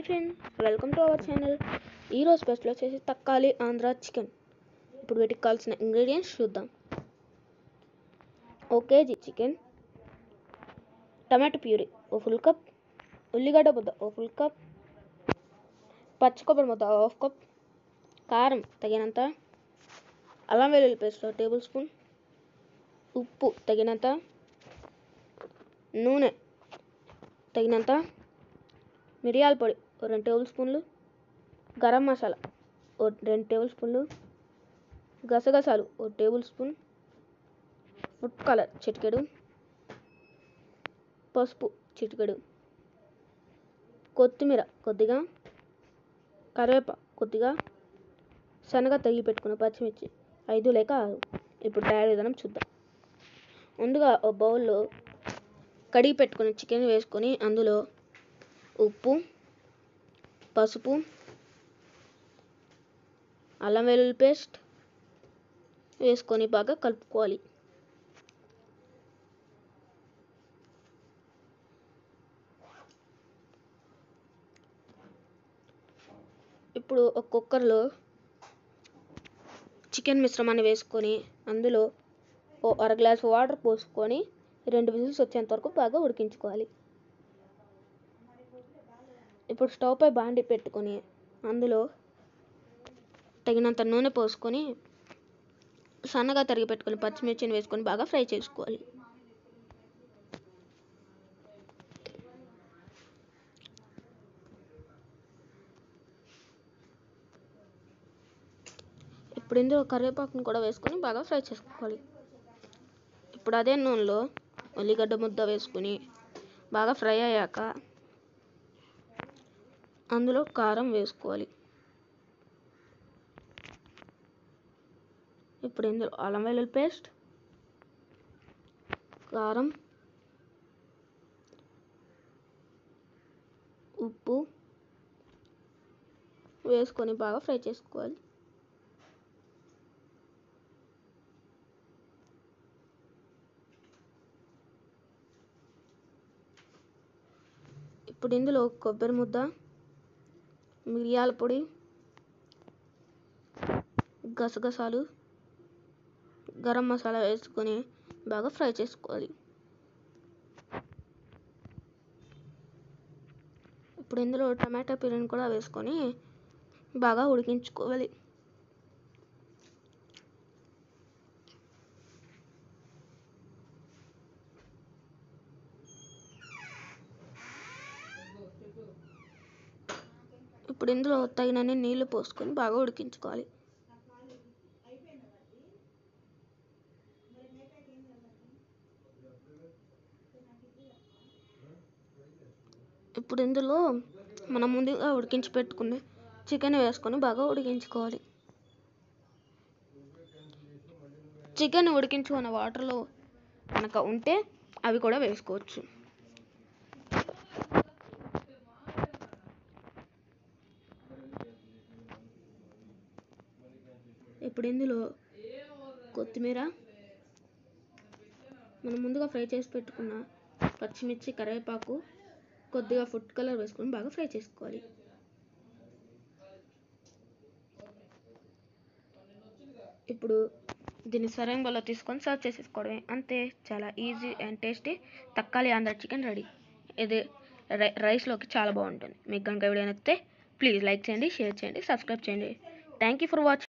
hi friends welcome to our channel ఈరోజు special వచ్చేసి తక్కాలి ఆంధ్ర చికెన్ ఇప్పుడు వీటికి కావాల్సిన ఇంగ్రీడియంట్స్ చూద్దాం ఓ కేజీ చికెన్ టమాటో ప్యూరీ ఓ ఫుల్ కప్ ఉల్లిగడ్డ ముద్ద ఓ ఫుల్ కప్ పచ్చి కొబ్బరి ముద్ద హాఫ్ కప్ కారం తగినంత అల్లం వెల్లుల్లి పేస్ట్ టేబుల్ స్పూన్ ఉప్పు తగినంత నూనె తగినంత మిరియాల పొడి ఓ రెండు టేబుల్ స్పూన్లు గరం మసాలా ఓ రెండు టేబుల్ స్పూన్లు గసగసాలు ఓ టేబుల్ స్పూన్ ఫుడ్ కలర్ చిటికెడు పసుపు చిటికెడు కొత్తిమీర కొద్దిగా కరివేపా కొద్దిగా శనగ తగిలి పెట్టుకున్న పచ్చిమిర్చి ఐదు లేక ఆరు ఇప్పుడు తయారు విధానం చూద్దాం ముందుగా ఓ బౌల్లో కడిగి పెట్టుకున్న చికెన్ వేసుకొని అందులో ఉప్పు పసుపు అల్లం వెల్లుల్లి పేస్ట్ వేసుకొని బాగా కలుపుకోవాలి ఇప్పుడు ఒక కుక్కర్లో చికెన్ మిశ్రమాన్ని వేసుకొని అందులో ఓ అర గ్లాస్ వాటర్ పోసుకొని రెండు విజిల్స్ వచ్చేంత వరకు బాగా ఉడికించుకోవాలి ఇప్పుడు స్టవ్ పై బాండి పెట్టుకొని అందులో తగినంత నూనె పోసుకొని సన్నగా తరిగి పెట్టుకొని పచ్చిమిర్చిని వేసుకొని బాగా ఫ్రై చేసుకోవాలి ఇప్పుడు ఇందులో కరివేపాకును కూడా వేసుకొని బాగా ఫ్రై చేసుకోవాలి ఇప్పుడు అదే నూనెలో ఉల్లిగడ్డ ముద్ద వేసుకొని బాగా ఫ్రై అయ్యాక అందులో కారం వేసుకోవాలి ఇప్పుడు ఇందులో అల్లం వెల్లుల్లి పేస్ట్ కారం ఉప్పు వేసుకొని బాగా ఫ్రై చేసుకోవాలి ఇప్పుడు ఇందులో కొబ్బరి ముద్ద మిరియాల పొడి గసగసాలు గరం మసాలా వేసుకొని బాగా ఫ్రై చేసుకోవాలి ఇప్పుడు ఇందులో టమాటా ప్యూరీని కూడా వేసుకొని బాగా ఉడికించుకోవాలి ఇప్పుడు ఇందులో తగినన్ని నీళ్లు పోసుకొని బాగా ఉడికించుకోవాలి ఇప్పుడు ఇందులో మనం ముందుగా ఉడికించి పెట్టుకుని చికెన్ వేసుకొని బాగా ఉడికించుకోవాలి చికెన్ ఉడికించుకున్న వాటర్లో కనుక ఉంటే అవి కూడా వేసుకోవచ్చు ఇప్పుడు ఇందులో కొత్తిమీర మనం ముందుగా ఫ్రై చేసి పెట్టుకున్న పచ్చిమిర్చి కరివేపాకు కొద్దిగా ఫుడ్ కలర్ వేసుకొని బాగా ఫ్రై చేసుకోవాలి ఇప్పుడు దీన్ని సరైన బలో తీసుకొని సర్వ్ చేసేసుకోవడమే అంతే చాలా ఈజీ అండ్ టేస్టీ తక్కాలి ఆంధ్ర చికెన్ రెడీ ఇది రై రైస్లోకి చాలా బాగుంటుంది మీకు కనుక వీడియో నచ్చితే ప్లీజ్ లైక్ చేయండి షేర్ చేయండి సబ్స్క్రైబ్ చేయండి థ్యాంక్ యూ ఫర్ వాచింగ్